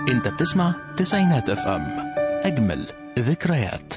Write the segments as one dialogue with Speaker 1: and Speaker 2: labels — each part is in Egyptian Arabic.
Speaker 1: انت بتسمع تسعينات اف ام اجمل ذكريات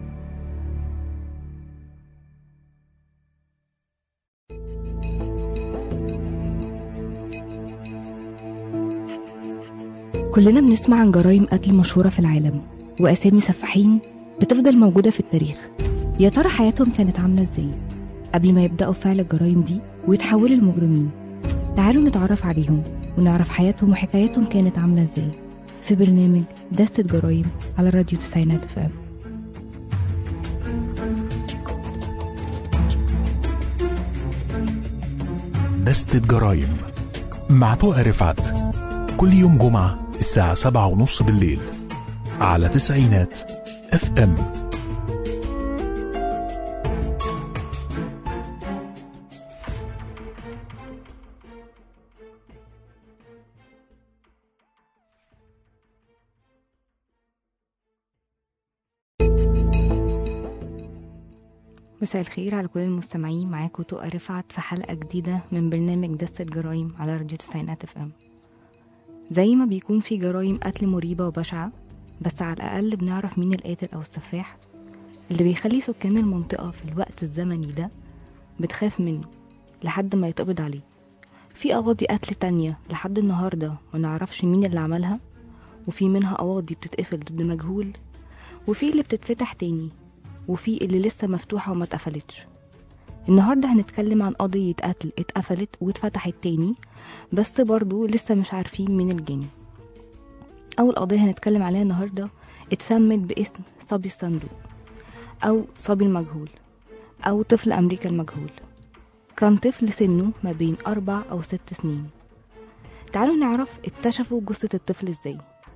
Speaker 2: كلنا بنسمع عن جرائم قتل مشهورة في العالم وأسامي سفاحين بتفضل موجودة في التاريخ يا ترى حياتهم كانت عاملة ازاي قبل ما يبدأوا فعل الجرائم دي ويتحولوا لمجرمين تعالوا نتعرف عليهم ونعرف حياتهم وحكاياتهم كانت عاملة ازاي في برنامج دستة جرائم على راديو تسعينات فام
Speaker 1: دستة جرايم مع طوق رفعت كل يوم جمعة الساعة سبعة ونص بالليل على تسعينات اف ام
Speaker 2: مساء الخير على كل المستمعين معاكم تقى رفعت في حلقة جديدة من برنامج دستة جرايم على راديو تسعينات اف ام زي ما بيكون في جرايم قتل مريبة وبشعة بس على الأقل بنعرف مين القاتل أو السفاح اللي بيخلي سكان المنطقة في الوقت الزمني ده بتخاف منه لحد ما يتقبض عليه في قواضي قتل تانية لحد النهاردة ما نعرفش مين اللي عملها وفي منها قواضي بتتقفل ضد مجهول وفي اللي بتتفتح تاني وفي اللي لسه مفتوحة وما اتقفلتش النهاردة هنتكلم عن قضية قتل اتقفلت واتفتحت تاني بس برضو لسه مش عارفين مين الجاني أول قضية هنتكلم عليها النهاردة اتسمت باسم صبي الصندوق أو صبي المجهول أو طفل أمريكا المجهول كان طفل سنه ما بين أربع أو ست سنين تعالوا نعرف اكتشفوا جثة الطفل ازاي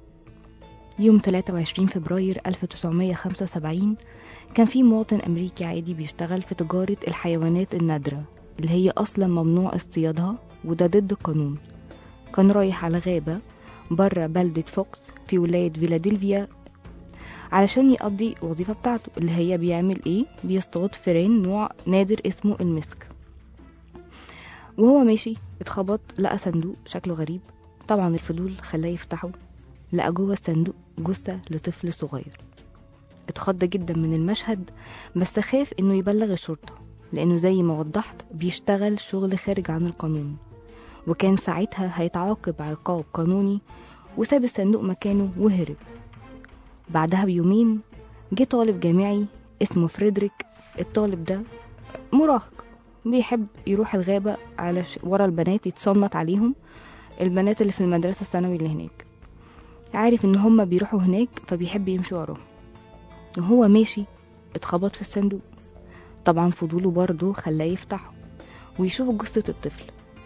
Speaker 2: يوم 23 فبراير 1975 كان في مواطن أمريكي عادي بيشتغل في تجارة الحيوانات النادرة اللي هي أصلا ممنوع اصطيادها وده ضد القانون كان رايح على غابة برا بلدة فوكس في ولاية فيلادلفيا علشان يقضي الوظيفة بتاعته اللي هي بيعمل ايه بيصطاد فيران نوع نادر اسمه المسك وهو ماشي اتخبط لقى صندوق شكله غريب طبعا الفضول خلاه يفتحه لقى جوه الصندوق جثة لطفل صغير اتخض جدا من المشهد بس خاف انه يبلغ الشرطة لانه زي ما وضحت بيشتغل شغل خارج عن القانون وكان ساعتها هيتعاقب عقاب قانوني وساب الصندوق مكانه وهرب بعدها بيومين جه طالب جامعي اسمه فريدريك الطالب ده مراهق بيحب يروح الغابة على ش... ورا البنات يتصنت عليهم البنات اللي في المدرسة الثانوي اللي هناك عارف ان هما بيروحوا هناك فبيحب يمشي وراهم وهو ماشي اتخبط في الصندوق طبعا فضوله برضه خلاه يفتحه ويشوف جثة الطفل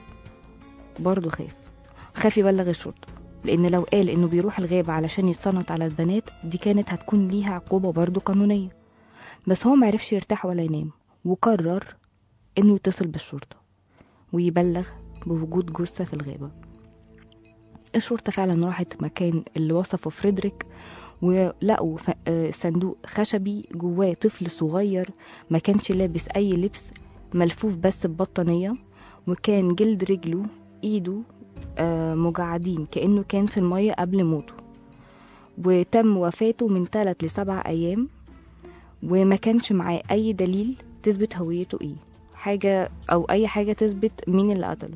Speaker 2: برضه خاف خاف يبلغ الشرطة لأن لو قال إنه بيروح الغابة علشان يتصنت على البنات دي كانت هتكون ليها عقوبة برضه قانونية بس هو معرفش يرتاح ولا ينام وقرر إنه يتصل بالشرطة ويبلغ بوجود جثة في الغابة الشرطة فعلا راحت مكان اللي وصفه فريدريك ولقوا ف- آه، صندوق خشبي جواه طفل صغير ما كانش لابس أي لبس ملفوف بس ببطانية وكان جلد رجله إيده آه، مجعدين كأنه كان في المية قبل موته وتم وفاته من ثلاث لسبع أيام وما كانش معاه أي دليل تثبت هويته إيه حاجة أو أي حاجة تثبت مين اللي قتله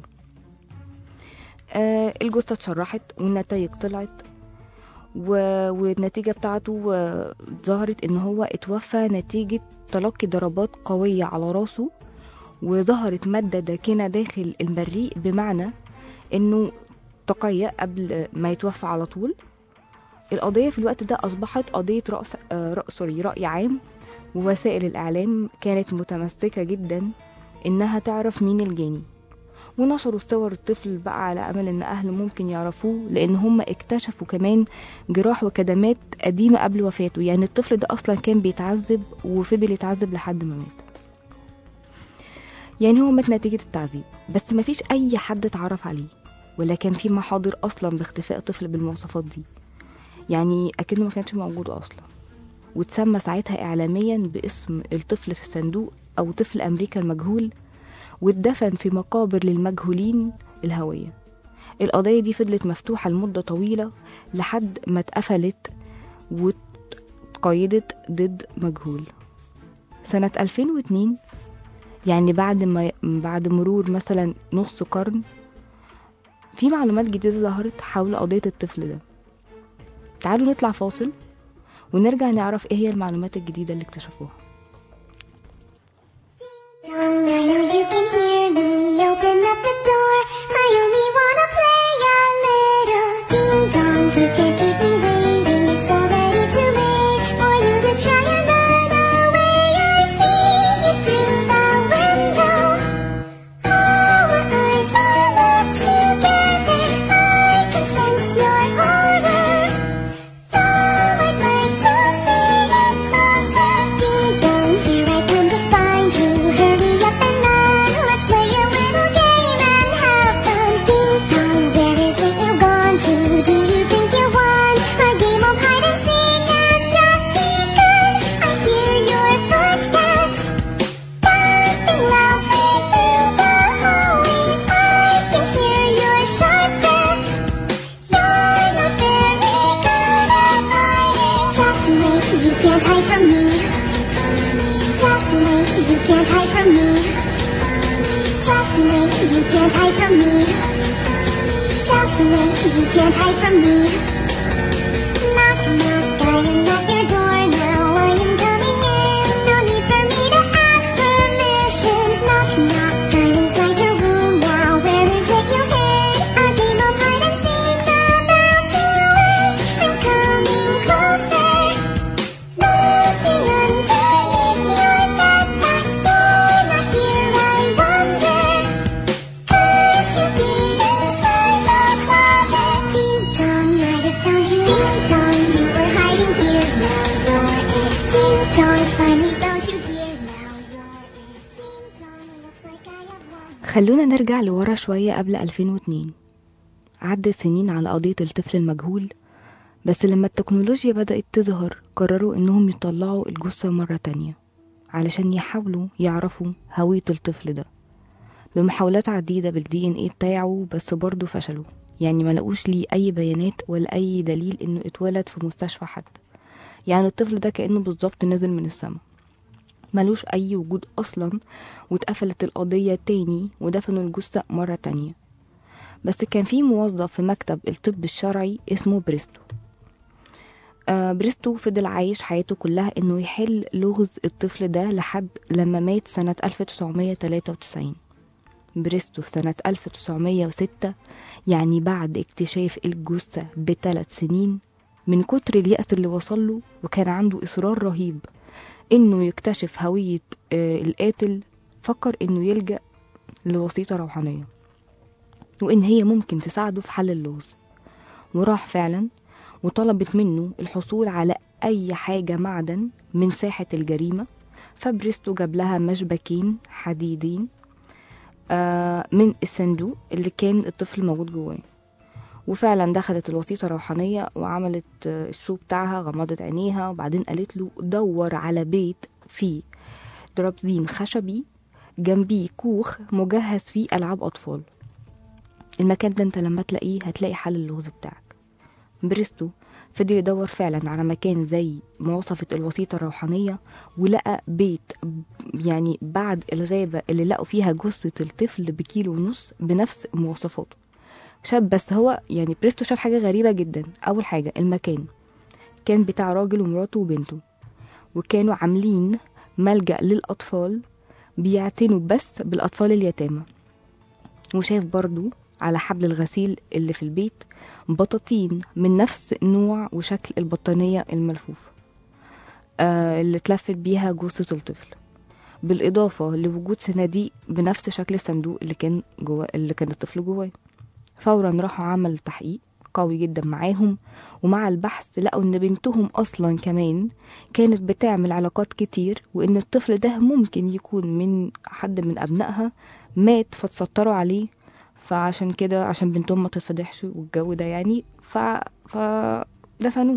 Speaker 2: آه الجثة اتشرحت والنتائج طلعت و... والنتيجة بتاعته آه، ظهرت ان هو اتوفى نتيجة تلقي ضربات قوية على راسه وظهرت مادة داكنة داخل المريء بمعنى انه تقيأ قبل ما يتوفى على طول القضية في الوقت ده أصبحت قضية رأس آه، رأ- سوري رأي عام ووسائل الإعلام كانت متمسكة جدا إنها تعرف مين الجاني ونشروا صور الطفل بقى على أمل إن أهله ممكن يعرفوه لأن هم اكتشفوا كمان جراح وكدمات قديمة قبل وفاته يعني الطفل ده أصلا كان بيتعذب وفضل يتعذب لحد ما مات يعني هو مات نتيجة التعذيب بس مفيش أي حد اتعرف عليه ولا كان في محاضر أصلا باختفاء طفل بالمواصفات دي يعني أكنه ما كانش موجود أصلا وتسمى ساعتها إعلاميا باسم الطفل في الصندوق أو طفل أمريكا المجهول واتدفن في مقابر للمجهولين الهوية القضية دي فضلت مفتوحة لمدة طويلة لحد ما اتقفلت واتقيدت ضد مجهول سنة 2002 يعني بعد ما بعد مرور مثلا نص قرن في معلومات جديدة ظهرت حول قضية الطفل ده تعالوا نطلع فاصل ونرجع نعرف ايه هي المعلومات الجديدة اللي اكتشفوها
Speaker 3: Dong, I know you can hear me. Open up the door. I only wanna play a little. Ding dong, you can't keep me waiting. It's already too late for you to try and run away. I see you through the window. Our eyes are locked together. I can sense your horror. Though I'd like to see it closer. Ding dong, here I come to find you. Hurry up and run. Let's play a little game and have fun. Ding dong, where is it you gone to? Do you think you won? Our game of hide and seek has just begun. I hear your footsteps. Bumping loudly through the hallways. I can hear your sharp breaths. You're not very good at hiding. Just wait, you can't hide from me. Just wait, you can't hide from me. Just wait, you can't hide from me. Just wait, you can't hide from me. Knock, knock, I am at your door now. I am coming in. No need for me to ask permission. Knock, knock, I'm inside your room now. Where is it you hid? Our game of hide and seek's about to end. I'm coming closer. Looking underneath your bed, but you're not here. I wonder. Could you be inside the closet? Ding dong, I have found you. Ding dong, you were hiding here. Now you're it. Ding dong, finally found you, dear. Now you're it. Ding dong, looks like I have won.
Speaker 2: خلونا نرجع لورا شوية قبل 2002 عدت سنين على قضية الطفل المجهول بس لما التكنولوجيا بدأت تظهر قرروا إنهم يطلعوا الجثة مرة تانية علشان يحاولوا يعرفوا هوية الطفل ده بمحاولات عديدة بالدي ان ايه بتاعه بس برضه فشلوا يعني ما لقوش ليه أي بيانات ولا أي دليل إنه اتولد في مستشفى حد يعني الطفل ده كأنه بالظبط نزل من السما ملوش أي وجود أصلا واتقفلت القضية تاني ودفنوا الجثة مرة تانية بس كان في موظف في مكتب الطب الشرعي اسمه بريستو آه بريستو فضل عايش حياته كلها انه يحل لغز الطفل ده لحد لما مات سنة 1993 بريستو في سنة 1906 يعني بعد اكتشاف الجثة بثلاث سنين من كتر اليأس اللي وصله وكان عنده إصرار رهيب إنه يكتشف هوية آه، القاتل فكر إنه يلجأ لوسيطة روحانية وإن هي ممكن تساعده في حل اللغز وراح فعلا وطلبت منه الحصول على أي حاجة معدن من ساحة الجريمة فبريستو جاب لها مشبكين حديدين آه، من الصندوق اللي كان الطفل موجود جواه وفعلا دخلت الوسيطة الروحانية وعملت آه، الشو بتاعها غمضت عينيها وبعدين قالت له دور على بيت فيه درابزين خشبي جنبيه كوخ مجهز فيه ألعاب أطفال المكان ده انت لما تلاقيه هتلاقي حل اللغز بتاعك بريستو فضل يدور فعلا على مكان زي مواصفة الوسيطة الروحانية ولقى بيت يعني بعد الغابة اللي لقوا فيها جثة الطفل بكيلو ونص بنفس مواصفاته شاب بس هو يعني بريستو شاف حاجة غريبة جدا أول حاجة المكان كان بتاع راجل ومراته وبنته وكانوا عاملين ملجأ للأطفال بيعتنوا بس بالأطفال اليتامى وشاف برضو على حبل الغسيل اللي في البيت بطاطين من نفس نوع وشكل البطانية الملفوفة آه اللي اتلفت بيها جثة الطفل بالإضافة لوجود صناديق بنفس شكل الصندوق اللي كان جوا اللي كان الطفل جواه فورا راحوا عملوا تحقيق قوي جدا معاهم ومع البحث لقوا ان بنتهم اصلا كمان كانت بتعمل علاقات كتير وان الطفل ده ممكن يكون من حد من ابنائها مات فتسطروا عليه فعشان كده عشان بنتهم ما تتفضحش والجو ده يعني ف فدفنوه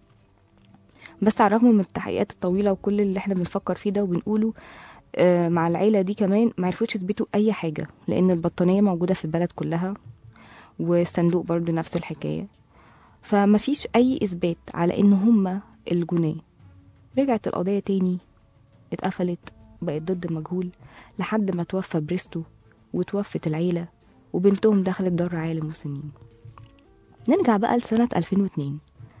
Speaker 2: بس على الرغم من التحقيقات الطويله وكل اللي احنا بنفكر فيه ده وبنقوله آه، مع العيله دي كمان ما عرفوش يثبتوا اي حاجه لان البطانيه موجوده في البلد كلها والصندوق برضو نفس الحكاية فمفيش أي إثبات على إن هما الجناه رجعت القضية تاني اتقفلت بقت ضد مجهول لحد ما توفى بريستو وتوفت العيلة وبنتهم دخلت دار رعاية للمسنين نرجع بقى لسنة 2002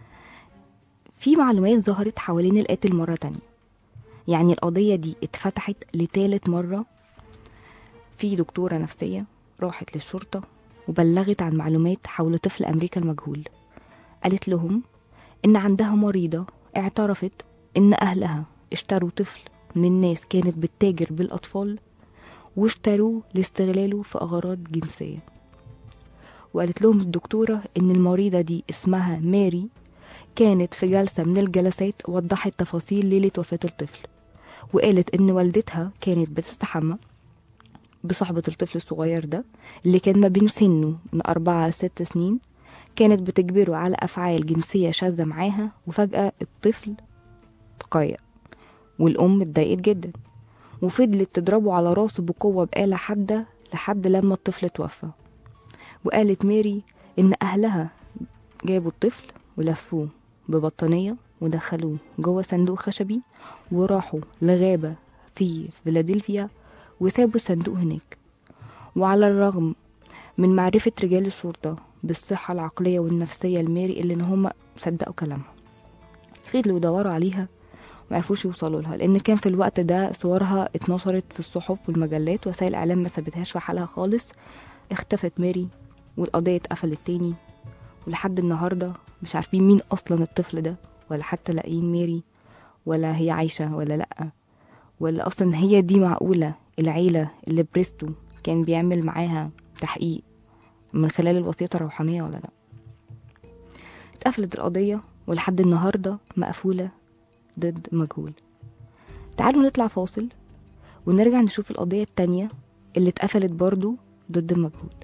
Speaker 2: في معلومات ظهرت حوالين القاتل مرة تانية يعني القضية دي اتفتحت لتالت مرة في دكتورة نفسية راحت للشرطة وبلغت عن معلومات حول طفل أمريكا المجهول قالت لهم إن عندها مريضة اعترفت إن أهلها اشتروا طفل من ناس كانت بتتاجر بالأطفال واشتروه لاستغلاله في أغراض جنسية وقالت لهم الدكتورة إن المريضة دي اسمها ماري كانت في جلسة من الجلسات وضحت تفاصيل ليلة وفاة الطفل وقالت إن والدتها كانت بتستحمى بصحبة الطفل الصغير ده اللي كان ما بين سنه من أربعة لست سنين كانت بتجبره على أفعال جنسية شاذة معاها وفجأة الطفل تقيأ والأم اتضايقت جدا وفضلت تضربه على راسه بقوة بآلة حادة لحد لما الطفل توفى وقالت ماري إن أهلها جابوا الطفل ولفوه ببطانية ودخلوه جوه صندوق خشبي وراحوا لغابة في فيلادلفيا وسابوا الصندوق هناك وعلى الرغم من معرفة رجال الشرطة بالصحة العقلية والنفسية لماري اللي إن هما صدقوا كلامها فضلوا يدوروا عليها معرفوش يوصلوا لها لأن كان في الوقت ده صورها اتنشرت في الصحف والمجلات وسائل الإعلام ما سابتهاش في حالها خالص اختفت ماري والقضية اتقفلت تاني ولحد النهاردة مش عارفين مين أصلا الطفل ده ولا حتى لاقيين ماري ولا هي عايشة ولا لأ ولا أصلا هي دي معقولة العيلة اللي بريستو كان بيعمل معاها تحقيق من خلال الوصية الروحانية ولا لأ اتقفلت القضية ولحد النهاردة مقفولة ضد مجهول تعالوا نطلع فاصل ونرجع نشوف القضية التانية اللي اتقفلت برضو ضد مجهول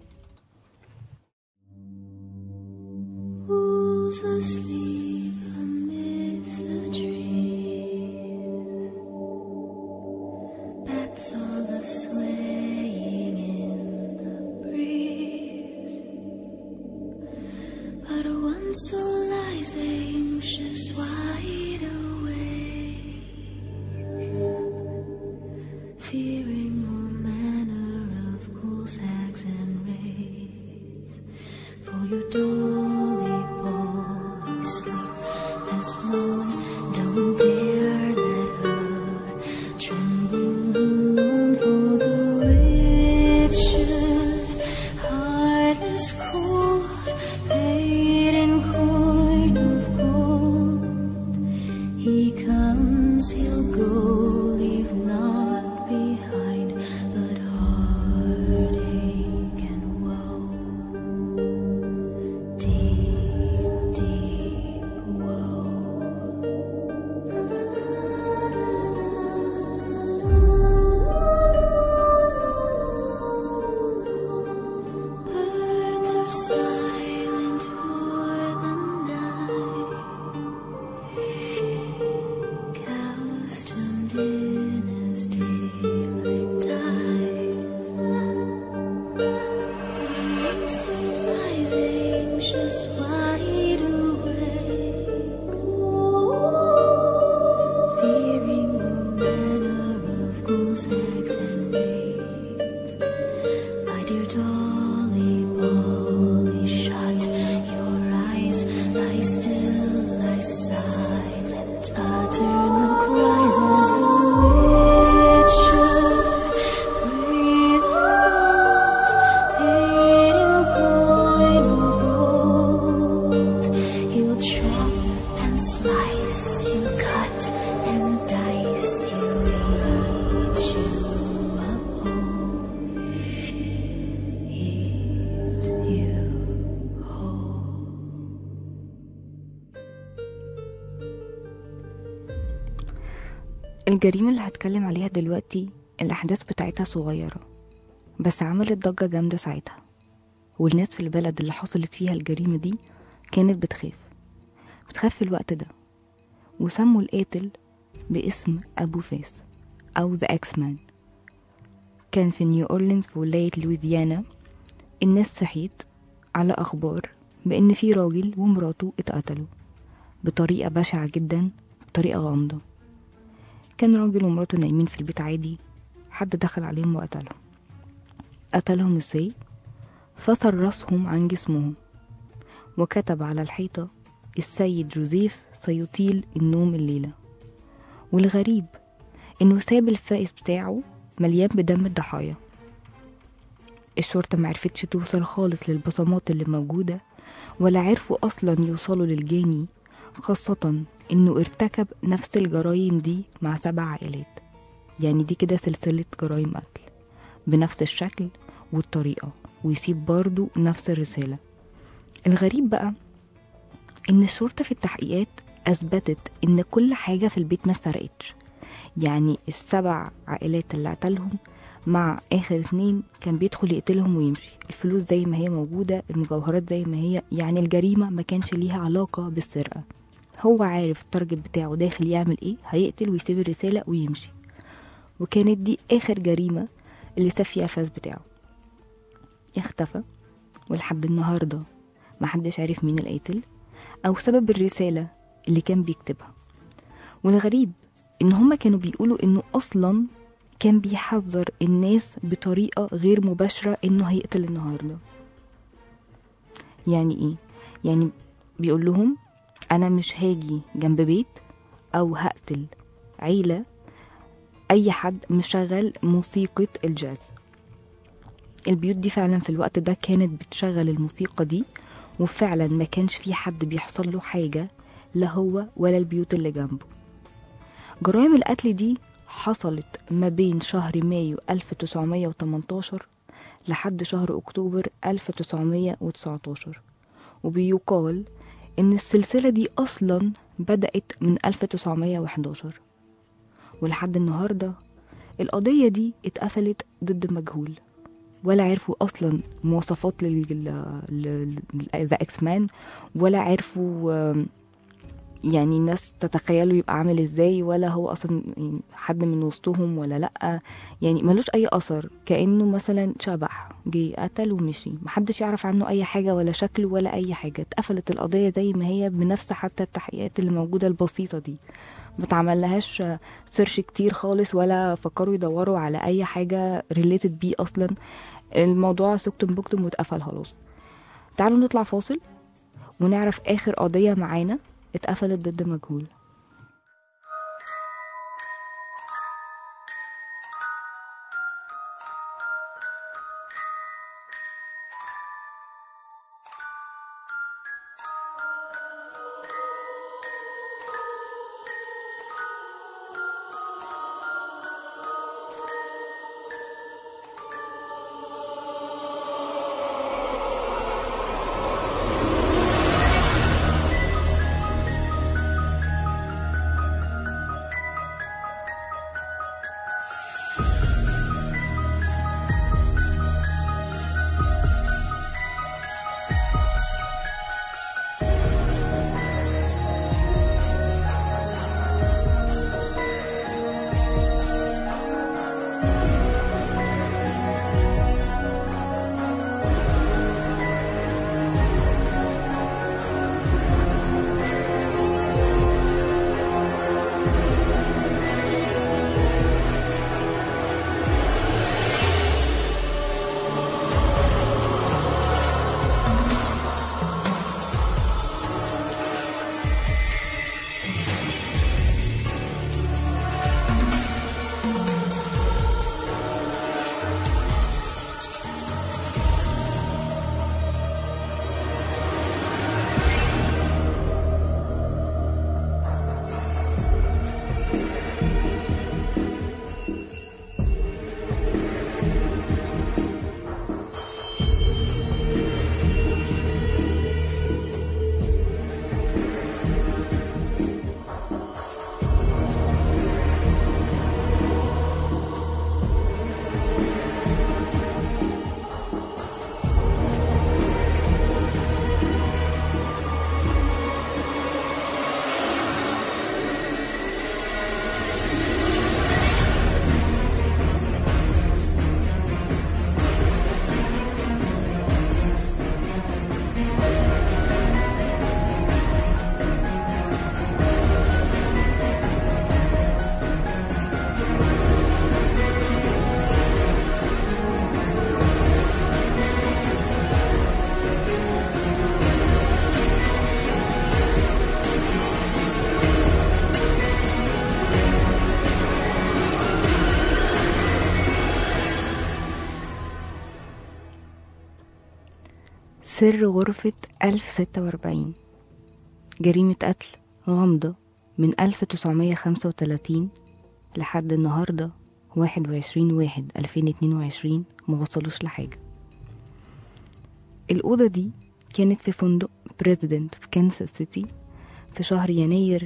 Speaker 4: Who's asleep amidst the trees? Bats are the swaying in the breeze. But one soul lies anxious, wide awake, fearing all manner of cool sags and raids. For your dolly boy sleepless moan, don't dare let her tremble for the witcher, heartless cold, paid in coin of gold. He comes, he'll go, leave naught behind but heartache and woe. Deep, deep woe. Birds are silent for the night. Cows tuned in as daylight dies. One soul lies anxious, wide awake, fearing all manner of ghouls, hags, and wraiths. My dear Dolly, Polly, shut your eyes, lie still, lie silent, utter no cries as the witcher breathe out, paid in coin of gold. He'll chop and slice, he'll cut and dice, he'll eat you up whole. Eat you whole.
Speaker 2: الجريمة اللي هتكلم عليها دلوقتي الأحداث بتاعتها صغيرة بس عملت ضجة جامدة ساعتها والناس في البلد اللي حصلت فيها الجريمة دي كانت بتخاف بتخاف في الوقت ده وسموا القاتل باسم أبو فاس أو ذا أكس مان كان في نيو أورلينز في ولاية لويزيانا الناس صحيت على أخبار بإن في راجل ومراته اتقتلوا بطريقة بشعة جدا بطريقة غامضة كان راجل ومراته نايمين في البيت عادي حد دخل عليهم وقتلهم قتلهم ازاي فصل راسهم عن جسمهم وكتب على الحيطة السيد جوزيف سيطيل النوم الليلة والغريب إنه ساب الفائس بتاعه مليان بدم الضحايا الشرطة معرفتش توصل خالص للبصمات اللي موجودة ولا عرفوا أصلا يوصلوا للجاني خاصة إنه ارتكب نفس الجرايم دي مع سبع عائلات يعني دي كده سلسلة جرايم قتل بنفس الشكل والطريقة ويسيب برضو نفس الرسالة الغريب بقى إن الشرطة في التحقيقات أثبتت إن كل حاجة في البيت ما سرقتش يعني السبع عائلات اللي قتلهم مع آخر اتنين كان بيدخل يقتلهم ويمشي الفلوس زي ما هي موجودة المجوهرات زي ما هي يعني الجريمة ما كانش ليها علاقة بالسرقة هو عارف التارجت بتاعه داخل يعمل ايه هيقتل ويسيب الرسالة ويمشي وكانت دي آخر جريمة اللي ساب فيها الفاس بتاعه اختفى ولحد النهاردة محدش عارف مين القاتل أو سبب الرسالة اللي كان بيكتبها والغريب إن هما كانوا بيقولوا إنه أصلا كان بيحذر الناس بطريقة غير مباشرة إنه هيقتل النهاردة يعني إيه؟ يعني بيقول لهم أنا مش هاجي جنب بيت أو هقتل عيلة أي حد مشغل موسيقى الجاز البيوت دي فعلا في الوقت ده كانت بتشغل الموسيقى دي وفعلا ما كانش في حد بيحصل له حاجة لا هو ولا البيوت اللي جنبه جرائم القتل دي حصلت ما بين شهر مايو 1918 لحد شهر أكتوبر 1919 وبيقال إن السلسلة دي أصلا بدأت من 1911 ولحد النهاردة القضية دي اتقفلت ضد مجهول ولا عرفوا أصلا مواصفات ذا اكس مان ولا عرفوا آم، يعني الناس تتخيلوا يبقى عامل ازاي ولا هو اصلا يعني حد من وسطهم ولا لا يعني ملوش اي اثر كانه مثلا شبح جه قتل ومشي محدش يعرف عنه اي حاجه ولا شكله ولا اي حاجه اتقفلت القضيه زي ما هي بنفس حتى التحقيقات اللي موجوده البسيطه دي ما اتعملهاش سيرش كتير خالص ولا فكروا يدوروا على اي حاجه ريليتد بيه اصلا الموضوع سكتم بكتم واتقفل خلاص تعالوا نطلع فاصل ونعرف اخر قضيه معانا اتقفلت ضد مجهول سر غرفة 1046 جريمة قتل غامضة من 1935 لحد النهاردة 21 واحد 2022 موصلوش لحاجة الأوضة دي كانت في فندق بريزيدنت في كانساس سيتي في شهر يناير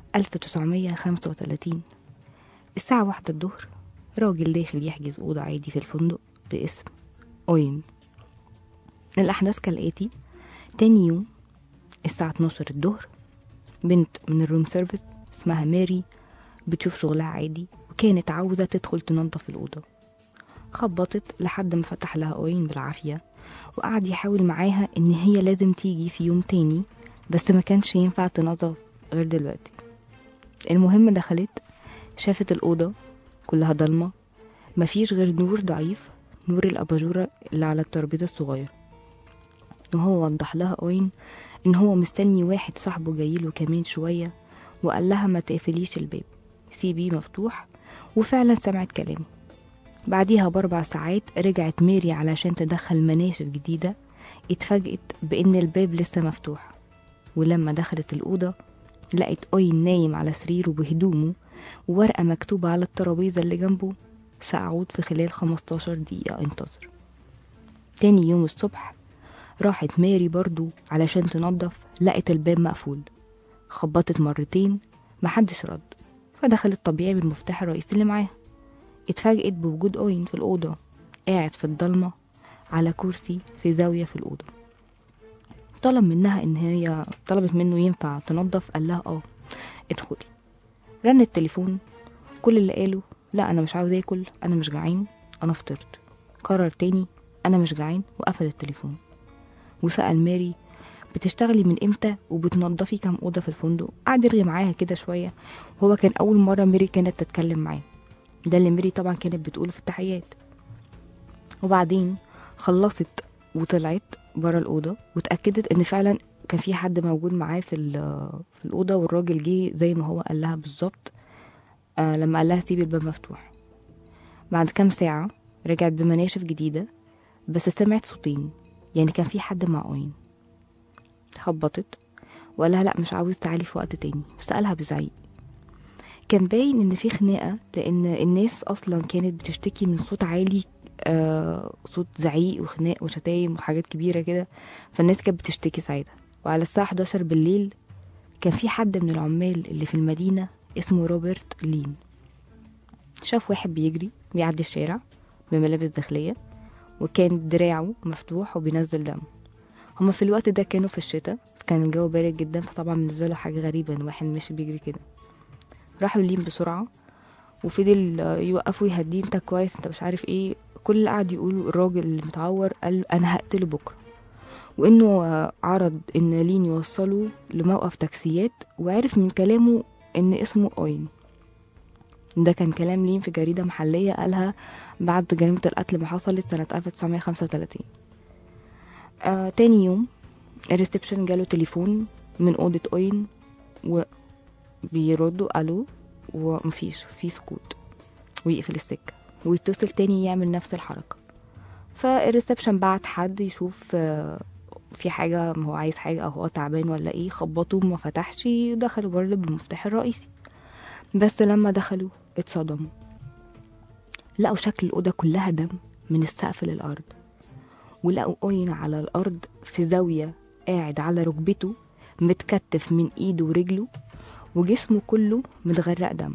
Speaker 2: 1935 الساعة واحدة الظهر راجل داخل يحجز أوضة عادي في الفندق باسم أوين الأحداث كالآتي تاني يوم الساعة 12 الظهر بنت من الروم سيرفيس اسمها ماري بتشوف شغلها عادي وكانت عاوزة تدخل تنظف الأوضة خبطت لحد ما فتح لها أوين بالعافية وقعد يحاول معاها إن هي لازم تيجي في يوم تاني بس ما كانش ينفع تنظف غير دلوقتي المهم دخلت شافت الأوضة كلها ضلمة مفيش غير نور ضعيف نور الأباجورة اللي على الترابيزة الصغير وهو وضح لها أوين إن هو مستني واحد صاحبه جايله كمان شوية وقال لها ما تقفليش الباب سيبيه مفتوح وفعلا سمعت كلامه بعديها بأربع ساعات رجعت ميري علشان تدخل مناشف جديدة اتفاجئت بإن الباب لسه مفتوح ولما دخلت الأوضة لقت أوين نايم على سريره بهدومه وورقة مكتوبة على الترابيزة اللي جنبه سأعود في خلال 15 دقيقة انتظر تاني يوم الصبح راحت ماري برضو علشان تنظف لقت الباب مقفول خبطت مرتين محدش رد فدخلت طبيعي بالمفتاح الرئيسي اللي معاها اتفاجئت بوجود أوين في الأوضة قاعد في الضلمة على كرسي في زاوية في الأوضة طلب منها إن هي طلبت منه ينفع تنظف قال لها اه ادخلي رن التليفون كل اللي قاله لا أنا مش عاوز آكل أنا مش جعان أنا فطرت قرر تاني أنا مش جعان وقفل التليفون وسأل ماري بتشتغلي من امتى وبتنضفي كام اوضه في الفندق قعد يرغي معاها كده شويه وهو كان اول مره ميري كانت تتكلم معاه ده اللي ميري طبعا كانت بتقوله في التحيات وبعدين خلصت وطلعت بره الاوضه واتاكدت ان فعلا كان في حد موجود معاه في ال- في الاوضه والراجل جه زي ما هو قال لها بالظبط آه لما قال لها سيبي الباب مفتوح بعد كام ساعه رجعت بمناشف جديده بس سمعت صوتين يعني كان في حد مع أوين خبطت وقال لها لا مش عاوز تعالي في وقت تاني سألها بزعيق كان باين ان في خناقة لان الناس اصلا كانت بتشتكي من صوت عالي آه صوت زعيق وخناق وشتايم وحاجات كبيرة كده فالناس كانت بتشتكي ساعتها وعلى الساعة 11 بالليل كان في حد من العمال اللي في المدينة اسمه روبرت لين شاف واحد بيجري بيعدي الشارع بملابس داخلية وكان دراعه مفتوح وبينزل دم هما في الوقت ده كانوا في الشتاء كان الجو بارد جدا فطبعا بالنسبة له حاجة غريبة ان واحد ماشي بيجري كده راح لين بسرعة وفضل آه، يوقفه يهديه انت كويس انت مش عارف ايه كل اللي قعد يقوله الراجل اللي متعور قال انا هقتله بكرة وانه آه، عرض ان لين يوصله لموقف تاكسيات وعرف من كلامه ان اسمه اوين ده كان كلام لين في جريدة محلية قالها بعد جريمة القتل ما حصلت سنة 1935 آه تاني يوم الريسبشن جاله تليفون من أوضة أوين وبيردوا ألو ومفيش في سكوت ويقفل السكة ويتصل تاني يعمل نفس الحركة فالريسبشن بعت حد يشوف آه، في حاجة ما هو عايز حاجة أو هو تعبان ولا ايه خبطوا ما فتحش دخلوا برضه بالمفتاح الرئيسي بس لما دخلوا اتصدموا لقوا شكل الأوضة كلها دم من السقف للأرض ولقوا أوين على الأرض في زاوية قاعد على ركبته متكتف من إيده ورجله وجسمه كله متغرق دم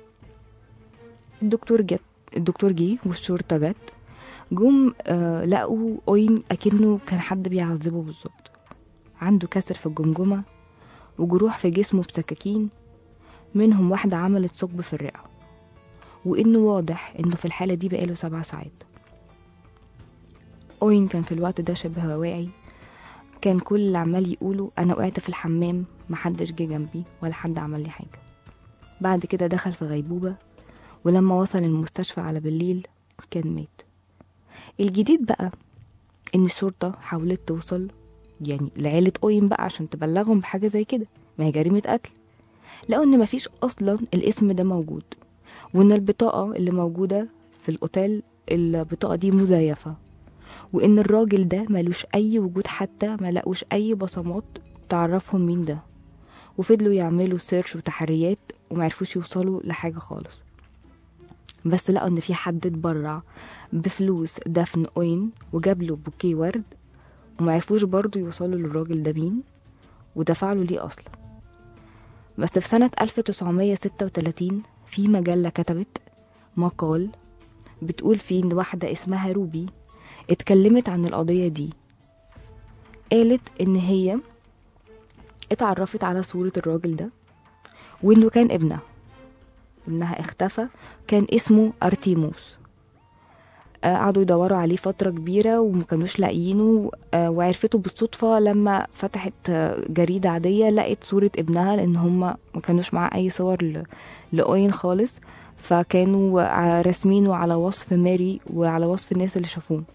Speaker 2: الدكتور جت الدكتور جه والشرطة جت جم آه لقوا أوين أكنه كان حد بيعذبه بالظبط عنده كسر في الجمجمة وجروح في جسمه بسكاكين منهم واحدة عملت ثقب في الرئة وإنه واضح إنه في الحالة دي بقاله سبع ساعات أوين كان في الوقت ده شبه واعي كان كل اللي عمال يقوله أنا وقعت في الحمام محدش جه جنبي ولا حد عمل لي حاجة بعد كده دخل في غيبوبة ولما وصل المستشفى على بالليل كان مات الجديد بقى إن الشرطة حاولت توصل يعني لعيلة أوين بقى عشان تبلغهم بحاجة زي كده ما هي جريمة قتل لقوا إن مفيش أصلا الاسم ده موجود وإن البطاقة اللي موجودة في الأوتيل البطاقة دي مزيفة وإن الراجل ده ملوش أي وجود حتى ملقوش أي بصمات تعرفهم مين ده وفضلوا يعملوا سيرش وتحريات ومعرفوش يوصلوا لحاجة خالص بس لقوا إن في حد اتبرع بفلوس دفن أوين وجاب له بوكيه ورد ومعرفوش برضه يوصلوا للراجل ده مين ودفع له ليه أصلا بس في سنة 1936 في مجلة كتبت مقال بتقول فيه إن واحدة اسمها روبي اتكلمت عن القضية دي قالت إن هي اتعرفت على صورة الراجل ده وإنه كان ابنها ابنها اختفى كان اسمه أرتيموس آه، قعدوا يدوروا عليه فترة كبيرة ومكانوش لاقيينه آه، وعرفته بالصدفة لما فتحت آه، جريدة عادية لقت صورة ابنها لأن هما ما كانوش معاه أي صور ل- لأوين خالص فكانوا ع- راسمينه على وصف ماري وعلى وصف الناس اللي شافوه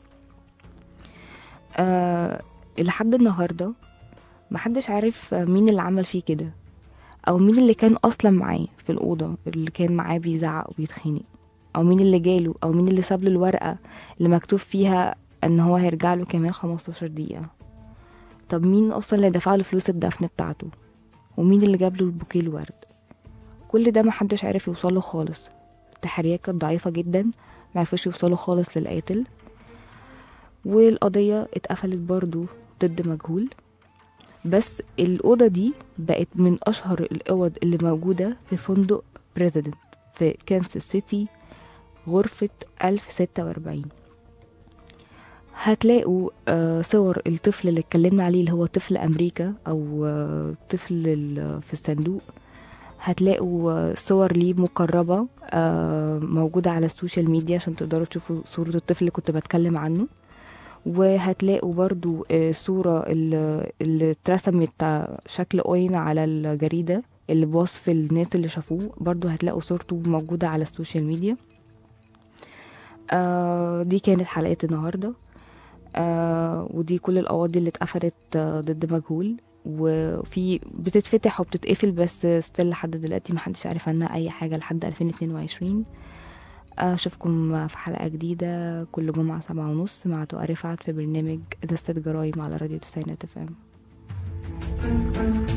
Speaker 2: آه لحد النهاردة محدش عارف مين اللي عمل فيه كده أو مين اللي كان أصلا معاه في الأوضة اللي كان معاه بيزعق وبيتخانق أو مين اللي جاله أو مين اللي ساب له الورقة اللي مكتوب فيها إن هو هيرجع له كمان 15 دقيقة طب مين أصلا اللي دفع له فلوس الدفن بتاعته ومين اللي جاب له البوكيه الورد كل ده محدش عارف يوصله خالص التحريات كانت ضعيفة جدا معرفوش يوصلوا خالص للقاتل والقضية اتقفلت برضو ضد مجهول بس الأوضة دي بقت من أشهر الأوض اللي موجودة في فندق بريزيدنت في كانساس سيتي غرفة 1046 هتلاقوا آه، صور الطفل اللي اتكلمنا عليه اللي هو طفل أمريكا أو آه، طفل ال- في الصندوق هتلاقوا آه، صور ليه مقربة آه، موجودة على السوشيال ميديا عشان تقدروا تشوفوا صورة الطفل اللي كنت بتكلم عنه وهتلاقوا برضو آه، صورة اللي اللي اترسمت آه، شكل أوين على الجريدة اللي بوصف الناس اللي شافوه برضو هتلاقوا صورته موجودة على السوشيال ميديا آه دي كانت حلقة النهاردة آه ودي كل القواضي اللي اتقفلت آه ضد مجهول وفي بتتفتح وبتتقفل بس ستيل لحد دلوقتي محدش عارف عنها أي حاجة لحد 2022 أشوفكم في حلقة جديدة كل جمعة سبعة ونص مع تقى رفعت في برنامج دستة جرايم على راديو تسعينات اف ام